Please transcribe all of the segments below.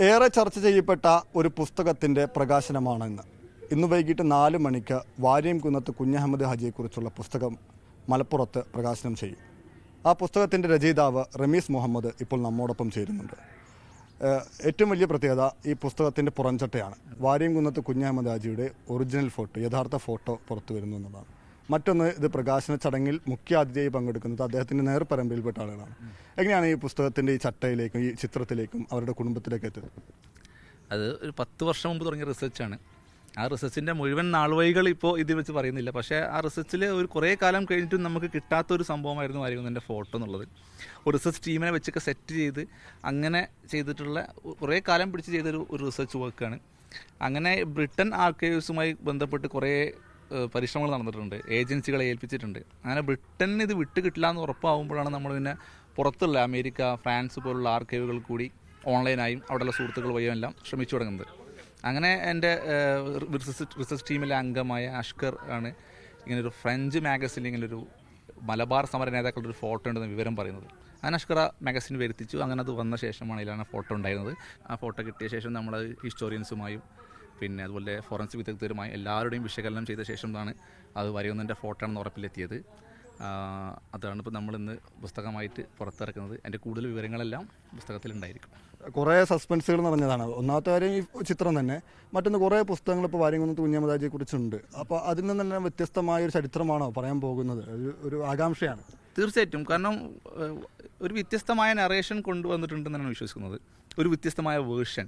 ഏറെ ചർച്ച ചെയ്യപ്പെട്ട ഒരു പുസ്തകത്തിൻ്റെ പ്രകാശനമാണ് ഇന്ന് ഇന്ന് വൈകിട്ട് നാല് മണിക്ക് വാര്യം കുന്നത്ത് കുഞ്ഞഹമ്മദ് ഹാജിയെക്കുറിച്ചുള്ള പുസ്തകം മലപ്പുറത്ത് പ്രകാശനം ചെയ്യും ആ പുസ്തകത്തിൻ്റെ രചയിതാവ് റമീസ് മുഹമ്മദ് ഇപ്പോൾ നമ്മോടൊപ്പം ചേരുന്നുണ്ട് ഏഹ് ഏറ്റവും വലിയ പ്രത്യേകത ഈ പുസ്തകത്തിൻ്റെ പുറംചട്ടയാണ് വാര്യം കുന്നത്ത് കുഞ്ഞഹമ്മദ് ഹാജിയുടെ ഒറിജിനൽ ഫോട്ടോ യഥാർത്ഥ ഫോട്ടോ പുറത്തു വരുന്നു എന്നതാണ് മറ്റൊന്ന് ഇത് പ്രകാശന ചടങ്ങിൽ മുഖ്യ അതിഥിയായി പങ്കെടുക്കുന്നത് അദ്ദേഹത്തിൻ്റെ നേർപരമ്പരയിൽപ്പെട്ട ആളുകളാണ് എങ്ങനെയാണ് ഈ പുസ്തകത്തിൻ്റെ ഈ ചട്ടയിലേക്കും ഈ ചിത്രത്തിലേക്കും അവരുടെ കുടുംബത്തിലേക്ക് എത്തുന്നത് അത് ഒരു പത്ത് വർഷം മുമ്പ് തുടങ്ങിയ റിസർച്ചാണ് ആ റിസർച്ചിൻ്റെ മുഴുവൻ നാൾവഴികൾ ഇപ്പോൾ ഇതിൽ വെച്ച് പറയുന്നില്ല പക്ഷേ ആ റിസർച്ചിൽ ഒരു കുറേ കാലം കഴിഞ്ഞിട്ടും നമുക്ക് കിട്ടാത്ത ഒരു സംഭവമായിരുന്നു ആയിരുന്നു ഫോട്ടോ എന്നുള്ളത് ഒരു റിസർച്ച് ടീമിനെ വെച്ചൊക്കെ സെറ്റ് ചെയ്ത് അങ്ങനെ ചെയ്തിട്ടുള്ള കുറേ കാലം പിടിച്ച് ചെയ്തൊരു ഒരു റിസർച്ച് വർക്കാണ് അങ്ങനെ ബ്രിട്ടൻ ആർക്കൈവ്സുമായി ബന്ധപ്പെട്ട് കുറേ ഏഹ്, പരിശ്രമങ്ങൾ നടന്നിട്ടുണ്ട് ഏജൻസികളെ ഏൽപ്പിച്ചിട്ടുണ്ട് അങ്ങനെ ബ്രിട്ടനിന് ഇത് വിട്ട് കിട്ടില്ല എന്ന് ഉറപ്പാകുമ്പോഴാണ് നമ്മൾ പിന്നെ പുറത്തുള്ള അമേരിക്ക ഫ്രാൻസ് പോലുള്ള ആർക്കൈവുകൾ കൂടി ഓൺലൈനായും അവിടെയുള്ള സുഹൃത്തുക്കൾ വഴിയും എല്ലാം ശ്രമിച്ചു തുടങ്ങുന്നത് അങ്ങനെ എൻ്റെ റിസർച്ച് റിസർച്ച് ടീമിലെ അംഗമായ അഷ്കർ ആണ് ഇങ്ങനൊരു ഫ്രഞ്ച് മാഗസിനിൽ ഇങ്ങനൊരു മലബാർ സമര നേതാക്കളുടെ ഒരു ഫോട്ടോ ഉണ്ടെന്ന് വിവരം പറയുന്നത് അങ്ങനെ അഷ്കർ ആ മാഗസിൻ വരുത്തിച്ചു അങ്ങനെ അത് വന്ന ശേഷമാണ് ഇതിലാണ് ഫോട്ടോ ഉണ്ടായിരുന്നത് ആ ഫോട്ടോ കിട്ടിയ ശേഷം നമ്മൾ ഹിസ്റ്റോറിയൻസുമായും പിന്നെ അതുപോലെ ഫോറൻസിക് വിദഗ്ധരുമായി എല്ലാവരുടെയും വിശകലനം ചെയ്ത ശേഷമാണ് അത് വരയുന്നതിൻ്റെ ഫോട്ടോ ആണെന്ന് ഉറപ്പിലെത്തിയത് ആ, അതാണ് ഇപ്പോൾ നമ്മളിന്ന് പുസ്തകമായിട്ട് പുറത്തിറക്കുന്നത് എൻ്റെ കൂടുതൽ വിവരങ്ങളെല്ലാം പുസ്തകത്തിലുണ്ടായിരിക്കും കുറേ സസ്പെൻസുകൾ നിറഞ്ഞതാണ് ഒന്നാമത്തെ കാര്യം ഈ ചിത്രം തന്നെ മറ്റൊന്ന് കുറേ പുസ്തകങ്ങൾ ഇപ്പോൾ വാര്യംകുന്നത്ത് കുഞ്ഞഹമ്മദ് കുറിച്ചുണ്ട് അപ്പോൾ അതിൽ നിന്ന് തന്നെ വ്യത്യസ്തമായ ഒരു ചരിത്രമാണോ പറയാൻ പോകുന്നത് ഒരു ഒരു ആകാംക്ഷയാണ് തീർച്ചയായിട്ടും കാരണം ഏഹ്, ഒരു വ്യത്യസ്തമായ നറേഷൻ കൊണ്ടുവന്നിട്ടുണ്ടെന്നാണ് വിശ്വസിക്കുന്നത് ഒരു വ്യത്യസ്തമായ വേർഷൻ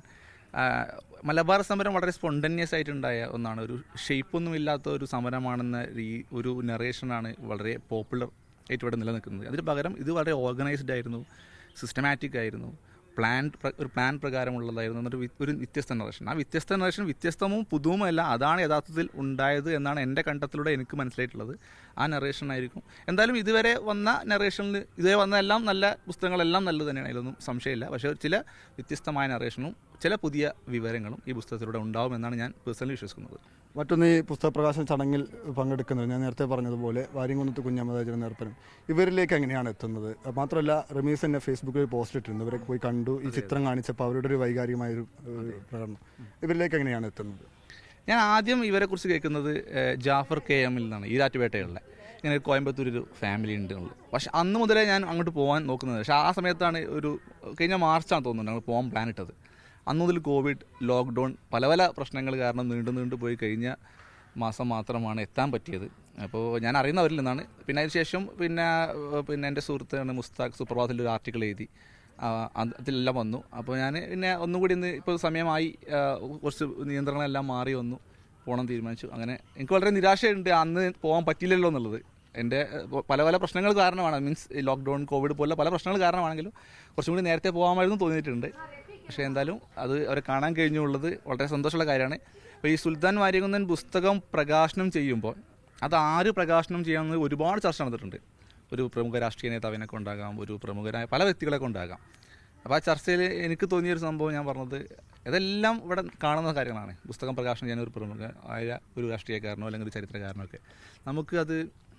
മലബാർ സമരം വളരെ സ്പോണ്ടന്യസ് ആയിട്ടുണ്ടായ ഒന്നാണ് ഒരു ഷേപ്പൊന്നും ഇല്ലാത്ത ഒരു സമരമാണെന്ന ഈ ഒരു നറേഷനാണ് വളരെ പോപ്പുലർ ആയിട്ട് ഇവിടെ നിലനിൽക്കുന്നത് അതിന് പകരം ഇത് വളരെ ഓർഗനൈസ്ഡ് ആയിരുന്നു സിസ്റ്റമാറ്റിക് ആയിരുന്നു പ്ലാൻ ഒരു പ്ലാൻ പ്രകാരമുള്ളതായിരുന്നു എന്നൊരു വി- ഒരു വ്യത്യസ്ത നറേഷൻ ആ വ്യത്യസ്ത നറേഷൻ വ്യത്യസ്തവും പുതുവുമല്ല അതാണ് യഥാർത്ഥത്തിൽ ഉണ്ടായത് എന്നാണ് എൻ്റെ കണ്ടെത്തിലൂടെ എനിക്ക് മനസ്സിലായിട്ടുള്ളത് ആ നറേഷൻ ആയിരിക്കും എന്തായാലും ഇതുവരെ വന്ന നറേഷനിൽ ഇതുവരെ വന്ന എല്ലാം നല്ല പുസ്തകങ്ങളെല്ലാം നല്ലത് തന്നെയാണ് അതിലൊന്നും സംശയമില്ല പക്ഷേ ചില വ്യത്യസ്തമായ നറേഷനും ചില പുതിയ വിവരങ്ങളും ഈ പുസ്തകത്തിലൂടെ ഉണ്ടാവുമെന്നാണ് ഞാൻ പേഴ്സണലി വിശ്വസിക്കുന്നത് മറ്റൊന്ന് ഈ പുസ്തക പ്രകാശന ചടങ്ങിൽ പങ്കെടുക്കുന്നത് ഞാൻ നേരത്തെ പറഞ്ഞതുപോലെ വാര്യംകുന്നത്ത് കുഞ്ഞമ്മദാചാര്യ നേർപ്പനം ഇവരിലേക്ക് എങ്ങനെയാണ് എത്തുന്നത് മാത്രമല്ല റമീസ് എന്നെ ഫേസ്ബുക്കിൽ പോസ്റ്റ് ഇട്ടിരുന്നു ഇവരെ പോയി കണ്ടു ഈ ചിത്രം കാണിച്ചപ്പോൾ അവരുടെ ഒരു വൈകാരികമായ ഒരു ഏഹ്, പ്രകടനം ഇവരിലേക്ക് എങ്ങനെയാണ് എത്തുന്നത് ഞാൻ ആദ്യം ഇവരെക്കുറിച്ച് കേൾക്കുന്നത് ഏഹ്, ജാഫർ കെ എമ്മിൽ നിന്നാണ് ഈരാറ്റുപേട്ടയുള്ള ഇങ്ങനെ ഒരു കോയമ്പത്തൂർ ഒരു ഫാമിലി ഉണ്ട് എന്നുള്ളത് പക്ഷെ അന്ന് മുതലേ ഞാൻ അങ്ങോട്ട് പോകാൻ നോക്കുന്നത് പക്ഷെ ആ സമയത്താണ് ഒരു കഴിഞ്ഞ മാർച്ചാണ് തോന്നുന്നത് ഞങ്ങൾ പോകാൻ പ്ലാൻ ഇട്ടത് അന്ന് മുതൽ കോവിഡ് ലോക്ക്ഡൗൺ പല പല പ്രശ്നങ്ങൾ കാരണം നീണ്ടു നീണ്ടു പോയി കഴിഞ്ഞ മാസം മാത്രമാണ് എത്താൻ പറ്റിയത് അപ്പോൾ ഞാൻ അറിയുന്നവരിൽ നിന്നാണ് പിന്നെ അതിന് ശേഷം പിന്നെ ഏഹ്, പിന്നെ എൻ്റെ സുഹൃത്താണ് മുസ്താഖ് സുപ്രഭാതത്തിൽ ഒരു ആർട്ടിക്കിൾ എഴുതി ആ, അത് അതിലെല്ലാം വന്നു അപ്പോൾ ഞാൻ പിന്നെ ഒന്നുകൂടി ഇന്ന് ഇപ്പോൾ സമയമായി ആ, കുറച്ച് നിയന്ത്രണങ്ങളെല്ലാം മാറി വന്നു പോകണം തീരുമാനിച്ചു അങ്ങനെ എനിക്ക് വളരെ നിരാശയുണ്ട് അന്ന് പോകാൻ പറ്റില്ലല്ലോ എന്നുള്ളത് എൻ്റെ ഏഹ്, പല പല പ്രശ്നങ്ങൾ കാരണമാണ് മീൻസ് ലോക്ക്ഡൗൺ കോവിഡ് പോലുള്ള പല പ്രശ്നങ്ങൾ കാരണമാണെങ്കിലും കുറച്ചും കൂടി നേരത്തെ പോകാമായിരുന്നു തോന്നിയിട്ടുണ്ട് പക്ഷേ എന്തായാലും അത് അവരെ കാണാൻ കഴിഞ്ഞുള്ളത് വളരെ സന്തോഷമുള്ള കാര്യമാണ് അപ്പോൾ ഈ സുൽത്താൻ വാര്യകുന്നൻ പുസ്തകം പ്രകാശനം ചെയ്യുമ്പോൾ അത് ആര് പ്രകാശനം ചെയ്യാമെന്ന് ഒരുപാട് ചർച്ച നടന്നിട്ടുണ്ട് ഒരു പ്രമുഖ രാഷ്ട്രീയ നേതാവിനെ കൊണ്ടാകാം ഒരു പ്രമുഖരായ പല വ്യക്തികളെ കൊണ്ടാകാം അപ്പോൾ ആ ചർച്ചയിൽ എനിക്ക് തോന്നിയൊരു സംഭവം ഞാൻ പറഞ്ഞത് ഇതെല്ലാം ഇവിടെ കാണുന്ന കാര്യങ്ങളാണ് പുസ്തകം പ്രകാശനം ചെയ്യാൻ ഒരു പ്രമുഖ ആയ ഒരു രാഷ്ട്രീയക്കാരനോ അല്ലെങ്കിൽ ഒരു ചരിത്രകാരനോ ഒക്കെ നമുക്ക് അത്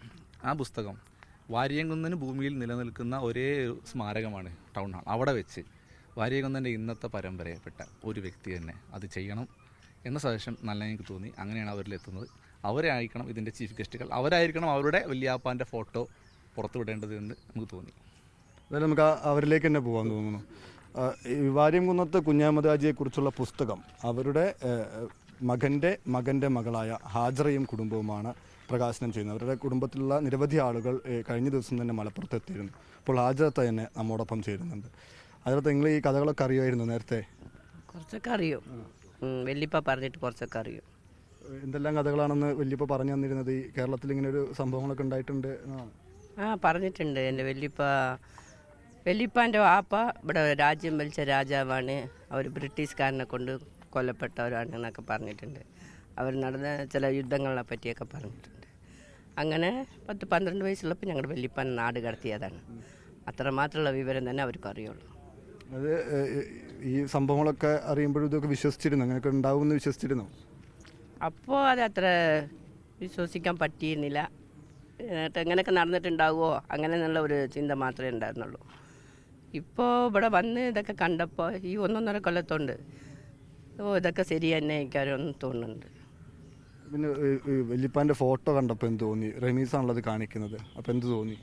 ആ പുസ്തകം വാര്യംകുന്നന് ഭൂമിയിൽ നിലനിൽക്കുന്ന ഒരേ ഒരു സ്മാരകമാണ് ടൗൺ ഹാൾ അവിടെ വെച്ച് വാര്യംകുന്നൻ്റെ ഇന്നത്തെ പരമ്പരയപ്പെട്ട ഒരു വ്യക്തി തന്നെ അത് ചെയ്യണം എന്ന സജഷൻ നല്ല എനിക്ക് തോന്നി അങ്ങനെയാണ് അവരിലെത്തുന്നത് അവരെ ആയിരിക്കണം ഇതിൻ്റെ ചീഫ് ഗസ്റ്റുകൾ അവരായിരിക്കണം അവരുടെ വല്യാപ്പാൻ്റെ ഫോട്ടോ പുറത്തു വിടേണ്ടത് എന്ന് നമുക്ക് തോന്നി അതായത് നമുക്ക് ആ- അവരിലേക്ക് തന്നെ പോകാൻ തോന്നുന്നു ആ, ഈ വാര്യംകുന്നത്ത് കുഞ്ഞഹമ്മദ് ഹാജിയെക്കുറിച്ചുള്ള പുസ്തകം അവരുടെ ഏഹ്, മകൻ്റെ മകൻ്റെ മകളായ ഹാജറയും കുടുംബവുമാണ് പ്രകാശനം ചെയ്യുന്നത് അവരുടെ കുടുംബത്തിലുള്ള നിരവധി ആളുകൾ ഏഹ്, കഴിഞ്ഞ ദിവസം തന്നെ മലപ്പുറത്ത് എത്തിയിരുന്നു ഇപ്പോൾ ഹാജറത്ത തന്നെ നമ്മോടൊപ്പം ചേരുന്നുണ്ട് ഹാജറത്ത നിങ്ങൾ ഈ കഥകളൊക്കെ അറിയുമായിരുന്നു നേരത്തെ കുറച്ചൊക്കെ അറിയും ഉം, വല്യപ്പ പറഞ്ഞിട്ട് കുറച്ചൊക്കെ അറിയും ഏഹ്, എന്തെല്ലാം കഥകളാണെന്ന് വലിയപ്പോൾ പറഞ്ഞു തന്നിരുന്നത് ഈ കേരളത്തിൽ ഇങ്ങനെ ഒരു സംഭവങ്ങളൊക്കെ ഉണ്ടായിട്ടുണ്ട് എന്നാണ് ആ പറഞ്ഞിട്ടുണ്ട് എൻ്റെ വല്യപ്പ വല്യപ്പാൻ്റെ വാപ്പ ഇവിടെ രാജ്യം ഭരിച്ച രാജാവാണ് അവർ ബ്രിട്ടീഷുകാരനെ കൊണ്ട് കൊല്ലപ്പെട്ടവരാണ് എന്നൊക്കെ പറഞ്ഞിട്ടുണ്ട് അവർ നടന്ന ചില യുദ്ധങ്ങളെ പറ്റിയൊക്കെ പറഞ്ഞിട്ടുണ്ട് അങ്ങനെ പത്ത് പന്ത്രണ്ട് വയസ്സുള്ളപ്പോൾ ഞങ്ങളുടെ വല്യപ്പാൻ നാട് കടത്തിയതാണ് അത്രമാത്രമുള്ള വിവരം തന്നെ അവർക്ക് അറിയുള്ളൂ അത് ഏഹ്, ഈ സംഭവങ്ങളൊക്കെ അറിയുമ്പോഴും ഇതൊക്കെ വിശ്വസിച്ചിരുന്നു അങ്ങനെയൊക്കെ ഉണ്ടാവുമെന്ന് വിശ്വസിച്ചിരുന്നു അപ്പോൾ അത് അത്ര വിശ്വസിക്കാൻ പറ്റിയിരുന്നില്ല എന്നിട്ട് എങ്ങനെയൊക്കെ നടന്നിട്ടുണ്ടാവുമോ അങ്ങനെ എന്നുള്ള ഒരു ചിന്ത മാത്രമേ ഉണ്ടായിരുന്നുള്ളൂ ഇപ്പോൾ ഇവിടെ വന്ന് ഇതൊക്കെ കണ്ടപ്പോൾ ഈ ഒന്നൊന്നര കൊല്ലത്തോണ്ട് ഓ ഇതൊക്കെ ശരി തന്നെ എനിക്കാരൊന്നും തോന്നുന്നുണ്ട് പിന്നെ ഈ, ഈ വല്യപ്പാൻ്റെ ഫോട്ടോ കണ്ടപ്പോൾ എന്ത് തോന്നി റമീസാണല്ലോ അത് കാണിക്കുന്നത് അപ്പോൾ എന്ത് തോന്നി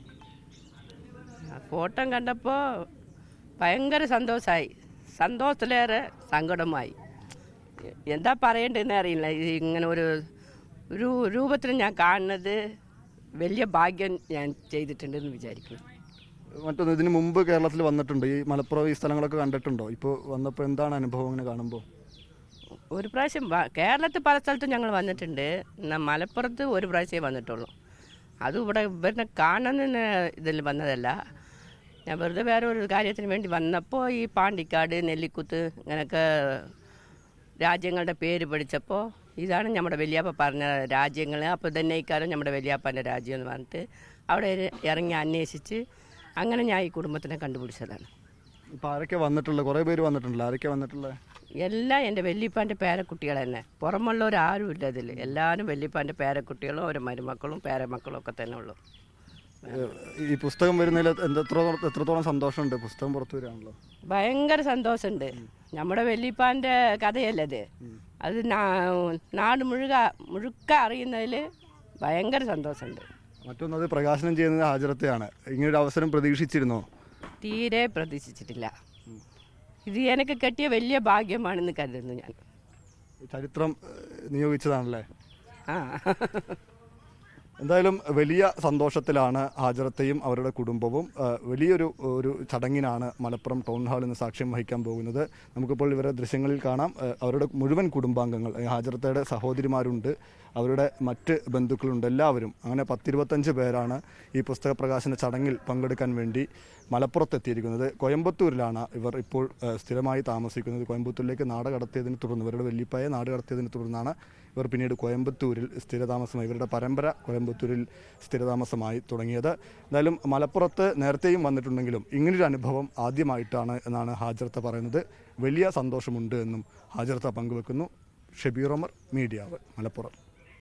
ആ ഫോട്ടോ കണ്ടപ്പോൾ ഭയങ്കര സന്തോഷമായി സന്തോഷത്തിലേറെ സങ്കടമായി എന്താ പറയേണ്ടതെന്ന് അറിയില്ല ഇത് ഇങ്ങനെ ഒരു ഒരു രൂപത്തിൽ ഞാൻ കാണുന്നത് വലിയ ഭാഗ്യം ഞാൻ ചെയ്തിട്ടുണ്ടെന്ന് വിചാരിക്കുന്നു മറ്റൊന്ന് ഇതിന് മുമ്പ് കേരളത്തിൽ വന്നിട്ടുണ്ട് ഈ മലപ്പുറം ഈ സ്ഥലങ്ങളൊക്കെ കണ്ടിട്ടുണ്ടോ ഇപ്പോൾ വന്നപ്പോൾ എന്താണ് അനുഭവം ഇങ്ങനെ കാണുമ്പോൾ ഒരു പ്രാവശ്യം വ- കേരളത്തിൽ പല സ്ഥലത്തും ഞങ്ങൾ വന്നിട്ടുണ്ട് എന്നാൽ മലപ്പുറത്ത് ഒരു പ്രാവശ്യമേ വന്നിട്ടുള്ളൂ അതും ഇവിടെ ഇവരെ കാണുന്ന ഇതിൽ വന്നതല്ല ഞാൻ വെറുതെ വേറെ ഒരു കാര്യത്തിന് വേണ്ടി വന്നപ്പോൾ ഈ പാണ്ടിക്കാട് നെല്ലിക്കുത്ത് ഇങ്ങനെയൊക്കെ രാജ്യങ്ങളുടെ പേര് പഠിച്ചപ്പോൾ ഇതാണ് നമ്മുടെ വലിയാപ്പ പറഞ്ഞ രാജ്യങ്ങൾ അപ്പോൾ തന്നെ ഇക്കാലം നമ്മുടെ വലിയാപ്പൻ്റെ രാജ്യം എന്ന് പറഞ്ഞിട്ട് അവിടെ ഇര- ഇറങ്ങി അന്വേഷിച്ച് അങ്ങനെ ഞാൻ ഈ കുടുംബത്തിനെ കണ്ടുപിടിച്ചതാണ് ഇപ്പോൾ ആരൊക്കെ വന്നിട്ടുള്ളത് കുറേ പേര് വന്നിട്ടുണ്ടല്ലോ ആരൊക്കെ വന്നിട്ടുള്ളത് എല്ലാം എൻ്റെ വല്യപ്പാൻ്റെ പേരക്കുട്ടികൾ തന്നെ പുറമുള്ളവർ ആരും ഇല്ല ഇതിൽ എല്ലാവരും വല്യപ്പാൻ്റെ പേരക്കുട്ടികളും ഒരു മരുമക്കളും പേരമക്കളും ഒക്കെ തന്നെ ഉള്ളു ഏഹ് ഈ പുസ്തകം വരുന്നതിൽ എത്രത്തോളം എത്രത്തോളം സന്തോഷമുണ്ട് പുസ്തകം പുറത്തു വരികയാണല്ലോ ഭയങ്കര സന്തോഷമുണ്ട് നമ്മുടെ വല്യപ്പാൻ്റെ കഥയല്ലേ അത് അത് നാ- നാട് മുഴുക മുഴുക്ക അറിയുന്നതിൽ ഭയങ്കര സന്തോഷമുണ്ട് മറ്റൊന്നത് പ്രകാശനം ചെയ്യുന്നത് ഹാജരത്തെയാണ് ഇങ്ങനൊരു അവസരം പ്രതീക്ഷിച്ചിരുന്നോ തീരെ പ്രതീക്ഷിച്ചിട്ടില്ല ഇത് എനിക്ക് കിട്ടിയ വലിയ ഭാഗ്യമാണെന്ന് കരുതുന്നു ഞാൻ ചരിത്രം ഏഹ് നിയോഗിച്ചതാണല്ലേ ആ എന്തായാലും വലിയ സന്തോഷത്തിലാണ് ഹാജറത്തെയും അവരുടെ കുടുംബവും ആ, വലിയൊരു ഒരു ചടങ്ങിനാണ് മലപ്പുറം ടൗൺ ഹാളിൽ നിന്ന് സാക്ഷ്യം വഹിക്കാൻ പോകുന്നത് നമുക്കിപ്പോൾ ഇവരുടെ ദൃശ്യങ്ങളിൽ കാണാം ആ, അവരുടെ മുഴുവൻ കുടുംബാംഗങ്ങൾ ഈ ഹാജറത്തയുടെ സഹോദരിമാരുണ്ട് അവരുടെ മറ്റ് ബന്ധുക്കളുണ്ട് എല്ലാവരും അങ്ങനെ പത്തിരുപത്തഞ്ച് പേരാണ് ഈ പുസ്തക പ്രകാശന ചടങ്ങിൽ പങ്കെടുക്കാൻ വേണ്ടി മലപ്പുറത്തെത്തിയിരിക്കുന്നത് കോയമ്പത്തൂരിലാണ് ഇവർ ഇപ്പോൾ ആ, സ്ഥിരമായി താമസിക്കുന്നത് കോയമ്പത്തൂരിലേക്ക് നാട് കടത്തിയതിനെ തുടർന്ന് ഇവരുടെ വല്യപ്പായെ നാട് കടത്തിയതിനെ തുടർന്നാണ് ഇവർ പിന്നീട് കോയമ്പത്തൂരിൽ സ്ഥിരതാമസമായി ഇവരുടെ പരമ്പര കോയമ്പത്തൂരിൽ സ്ഥിരതാമസമായി തുടങ്ങിയത് എന്തായാലും മലപ്പുറത്ത് നേരത്തെയും വന്നിട്ടുണ്ടെങ്കിലും ഇങ്ങനൊരു അനുഭവം ആദ്യമായിട്ടാണ് എന്നാണ് ഹാജർത്ത പറയുന്നത് വലിയ സന്തോഷമുണ്ട് എന്നും ഹാജർത്ത പങ്കുവെക്കുന്നു ഷബീർ ഒമർ മീഡിയാവ് മലപ്പുറം